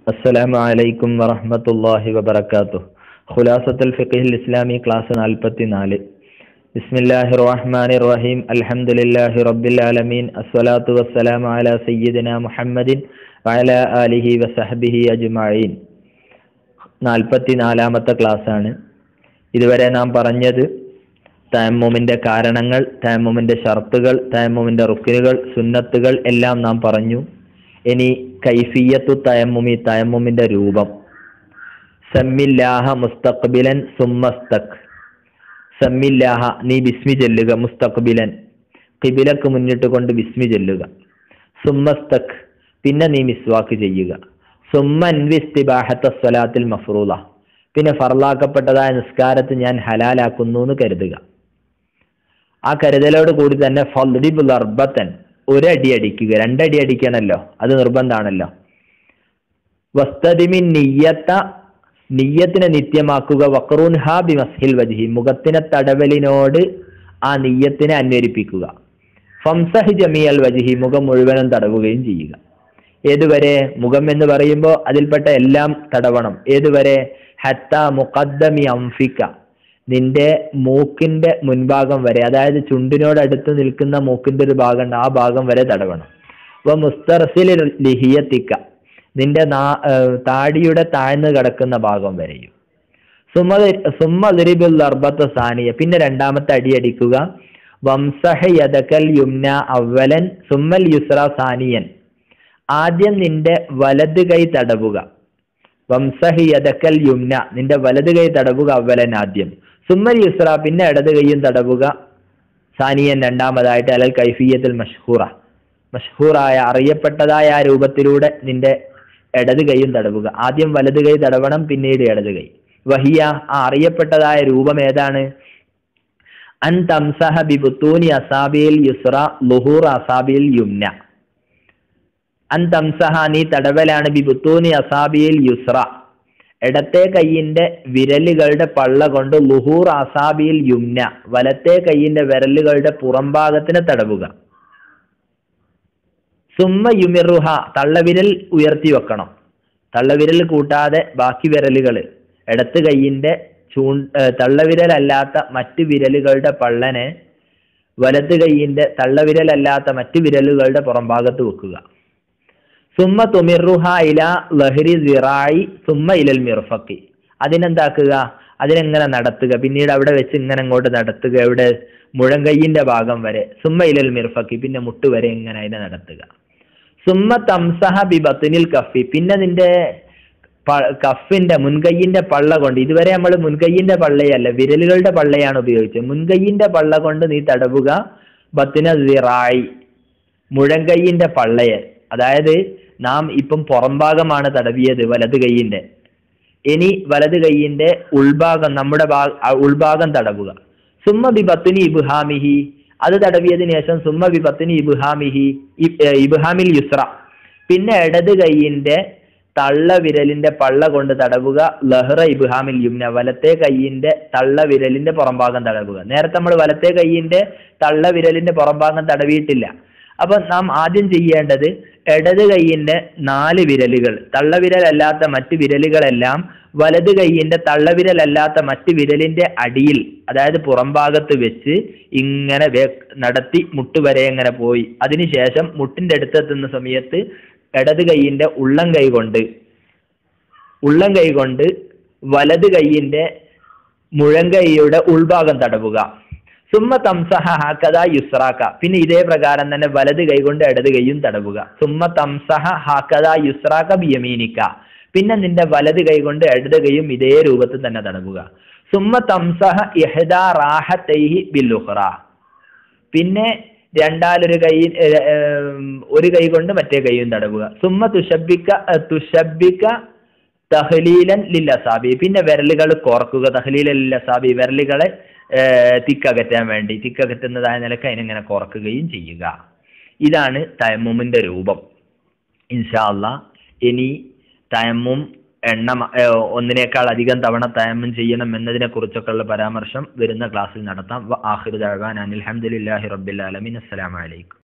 അസ്സലാമു അലൈക്കും വറഹ്മത്തുള്ളാഹി വബറകാതുഹു ഖുലാസത്തുൽ ഫിഖ്ഹിൽ ഇസ്ലാമി ക്ലാസ് നാൽപ്പത്തിനാല് ബിസ്മില്ലാഹിർ റഹ്മാനിർ റഹീം അൽഹംദുലില്ലാഹി റബ്ബിൽ ആലമീൻ അസ്സലാത്തു വസ്സലാമു അലാ സയ്യിദിന മുഹമ്മദിൻ വഅലാ ആലിഹി വസഹ്ബിഹി അജ്മഈൻ നാൽപ്പത്തിനാലാമത്തെ ക്ലാസ് ആണ് ഇതുവരെ നാം പറഞ്ഞത് തയമ്മുമിന്റെ കാരണങ്ങൾ തയമ്മുമിന്റെ ഷർത്തുകൾ തയമ്മുമിന്റെ റുക്കിനുകൾ സുന്നത്തുകൾ എല്ലാം നാം പറഞ്ഞു ഇനി കൈഫിയത്തു തയമ്മുമി തയമ്മുമിന്റെ രൂപം സമ്മില്ലാഹ മുസ്തഖ്ബിലൻ സുമ്മസ്തക് സമ്മില്ലാഹ നീ ബിസ്മി ചെല്ലുക മുസ്തഖ്ബിലൻ കിബിലക്ക് മുന്നിട്ട് കൊണ്ട് ബിസ്മി ചെല്ലുക സുമ്മസ്തക് പിന്നെ നീ മിസ്വാക്ക് ചെയ്യുക സുമ്മൻവിസ്തിബാഹത്ത സ്വലാത്തിൽ മഫ്റൂല പിന്നെ ഫർലാക്കപ്പെട്ടതായ നിസ്കാരത്ത് ഞാൻ ഹലാലാക്കുന്നു എന്ന് കരുതുക ആ കരുതലോട് കൂടി തന്നെ ഫൽദിബുൽ അർബത്തൻ ഒരടി അടിക്കുക രണ്ടടി അടിക്കണമല്ലോ അത് നിർബന്ധമാണല്ലോ വസ്തദിമിൻ നിയ്യത്ത നിയ്യത്തിനെ നിത്യമാക്കുക വക്രൂൻ ഹാ ബി മസ്ഹിൽ വജിഹി മുഖത്തിനെ തടവലിനോട് ആ നിയ്യത്തിനെ അന്വരിപ്പിക്കുക ഫംസഹ് ജമിയൽ വജിഹി മുഖം മുഴുവനും തടവുകയും ചെയ്യുക ഏതുവരെ മുഖം എന്ന് പറയുമ്പോൾ അതിൽപ്പെട്ട എല്ലാം തടവണം ഏതുവരെ ഹത്ത മുഖദ്ദമി അംഫിക്ക നിന്റെ മൂക്കിന്റെ മുൻഭാഗം വരെ അതായത് ചുണ്ടിനോട് അടുത്ത് നിൽക്കുന്ന മൂക്കിന്റെ ഒരു ഭാഗം ഉണ്ട് ആ ഭാഗം വരെ തടവണം അപ്പൊ മുസ്തർസിൽ ലിഹിയത്തിക്ക നിന്റെ നാ താടിയുടെ താഴ്ന്നു കിടക്കുന്ന ഭാഗം വരെയും സുമ സുമ്മതിരിബുൽ അർബത്ത് സാനിയ പിന്നെ രണ്ടാമത്തെ അടി അടിക്കുക വംസഹ യദക്കൽ യുംന അവലൻ സുമ്മൽ യുസ്ര സാനിയൻ ആദ്യം നിന്റെ വലത് കൈ തടവുക വംസഹി യദക്കൽ യുംന നിന്റെ വലത് കൈ തടവുക അവലൻ ആദ്യം സുമ്മൽ യുസ്ര പിന്നെ ഇടത് കൈയും തടവുക സാനിയൻ രണ്ടാമതായിട്ട് അലൽ കൈഫിയത്തിൽ മഷ്ഹൂറ മഷ്ഹൂറായ അറിയപ്പെട്ടതായ ആ രൂപത്തിലൂടെ നിന്റെ ഇടത് കൈയും തടവുക ആദ്യം വലത് കൈ തടവണം പിന്നീട് ഇടത് കൈ വഹിയ ആ അറിയപ്പെട്ടതായ രൂപം ഏതാണ് അൻ തംസഹ ബിബുത്തൂനി അസാബിയിൽ യുസ്ര ലുഹൂർ അസാബിയിൽ യുംന അൻ തംസഹ നീ തടവലാണ് ബിബുത്തൂനി അസാബിയിൽ യുസ്ര ഇടത്തെ കൈയിന്റെ വിരലുകളുടെ പള്ള കൊണ്ട് ലുഹൂർ അസാബിയിൽ യുംന വലത്തെ കൈയിന്റെ വിരലുകളുടെ പുറംഭാഗത്തിന് തടവുക സുമ്മ യുമിറുഹ തള്ളവിരൽ ഉയർത്തി വെക്കണം തള്ളവിരൽ കൂട്ടാതെ ബാക്കി വിരലുകൾ ഇടത്ത് കൈയിന്റെ ചൂ തള്ളവിരലല്ലാത്ത മറ്റ് വിരലുകളുടെ പള്ളനെ വലത്ത് കൈയിന്റെ തള്ളവിരലല്ലാത്ത മറ്റ് വിരലുകളുടെ പുറംഭാഗത്ത് വെക്കുക സുമ്മ തുമിറുഹ ഇല ലഹരി സിറായി സുമ്മ ഇലൽ മിർഫക്കി അതിനെന്താക്കുക അതിനെങ്ങനെ നടത്തുക പിന്നീട് അവിടെ വെച്ച് ഇങ്ങനെ അങ്ങോട്ട് നടത്തുക എവിടെ മുഴങ്കയ്യിന്റെ ഭാഗം വരെ സുമ്മ ഇലൽ മിർഫക്കി പിന്നെ മുട്ട് വരെ ഇങ്ങനെ അതിനെ നടത്തുക സുമ്മ തംസഹ ബി ബത്തുനിൽ കഫി പിന്നെ നിന്റെ കഫിന്റെ മുൻകയ്യിന്റെ പള്ള കൊണ്ട് ഇതുവരെ നമ്മൾ മുൻകയ്യിന്റെ പള്ളയല്ല വിരലുകളുടെ പള്ളയാണ് ഉപയോഗിച്ചത് മുൻകയ്യിന്റെ പള്ള കൊണ്ട് നീ തടവുക ബത്തിന സിറായി മുഴങ്കയ്യിന്റെ പള്ളയെ അതായത് നാം ഇപ്പം പുറംഭാഗമാണ് തടവിയത് വലത് കൈയിന്റെ ഇനി വലത് കൈയിന്റെ ഉൾഭാഗം നമ്മുടെ ഉൾഭാഗം തടവുക സുമ്മ ബി ബത്തുനി ഇബ്ഹാമിഹി അത് തടവിയതിനു ശേഷം സുമ്മ ബി ബത്തുനി ഇബ്ഹാമിഹി ഇബ്ഹാമിൽ യുസ്ര പിന്നെ ഇടത് കൈയിന്റെ തള്ള വിരലിന്റെ പള്ള കൊണ്ട് തടവുക ലഹ്റ ഇബ്ഹാമിൽ യുംന വലത്തെ കൈയിന്റെ തള്ള വിരലിന്റെ പുറംഭാഗം തടവുക നേരത്തെ നമ്മൾ വലത്തെ കൈയിന്റെ തള്ള വിരലിന്റെ പുറംഭാഗം തടവിയിട്ടില്ല അപ്പൊ നാം ആദ്യം ചെയ്യേണ്ടത് ഇടത് കൈയിന്റെ നാല് വിരലുകൾ തള്ളവിരലല്ലാത്ത മറ്റ് വിരലുകളെല്ലാം വലത് കൈയിന്റെ തള്ളവിരലല്ലാത്ത മറ്റ് വിരലിന്റെ അടിയിൽ അതായത് പുറംഭാഗത്ത് വെച്ച് ഇങ്ങനെ നടത്തി മുട്ട് വരെ ഇങ്ങനെ പോയി അതിനുശേഷം മുട്ടിന്റെ അടുത്തെത്തുന്ന സമയത്ത് ഇടത് കൈയിന്റെ ഉള്ളം കൈ കൊണ്ട് ഉള്ളം കൈ കൊണ്ട് വലത് കൈയിന്റെ മുഴങ്കൈയുടെ ഉൾഭാഗം തടവുക സുമ്മ തംസഹ ഹാക്കഥ യുസ്രാക്ക പിന്നെ ഇതേ പ്രകാരം തന്നെ വലത് കൈ കൊണ്ട് ഇടത് കൈയും തടവുക സുമ്മ തംസഹ ഹാക്കഥ യുസ്രാക്ക ബിയമീനിക്ക പിന്നെ നിന്റെ വലത് കൈ കൊണ്ട് ഇടത് കൈയും ഇതേ രൂപത്തിൽ തന്നെ തടവുക സുമ്മ തംസഹ ഇഹദ റാഹത്തൈഹി ബില്ലുഹ്റ പിന്നെ രണ്ടാലൊരു കൈ ഒരു കൈ കൊണ്ട് മറ്റേ കൈയും തടവുക സുമ്മ തുഷബിക്ക തുഷബിക്ക തഹ്ലീലൻ ലില്ലസാബി പിന്നെ വിരലുകൾ കോർക്കുക തഹ്ലീലൻ ലില്ലസാബി വിരലുകളെ തിക്കകറ്റാൻ വേണ്ടി തിക്കകറ്റുന്നതായ നിലക്ക് അതിനെങ്ങനെ കുറക്കുകയും ചെയ്യുക ഇതാണ് തയമ്മുമിന്റെ രൂപം ഇൻഷാ അല്ല ഇനി തയമ്മും എണ്ണ ഒന്നിനേക്കാൾ അധികം തവണ തയമ്മം ചെയ്യണം എന്നതിനെ കുറിച്ചൊക്കെയുള്ള പരാമർശം വരുന്ന ക്ലാസ്സിൽ നടത്താം ആഹിർ ദഴവാൻ അനിൽഹമ്മദില്ലാഹി റബ്ബിൽ ആലമീൻ അസ്സലാമലൈക്കും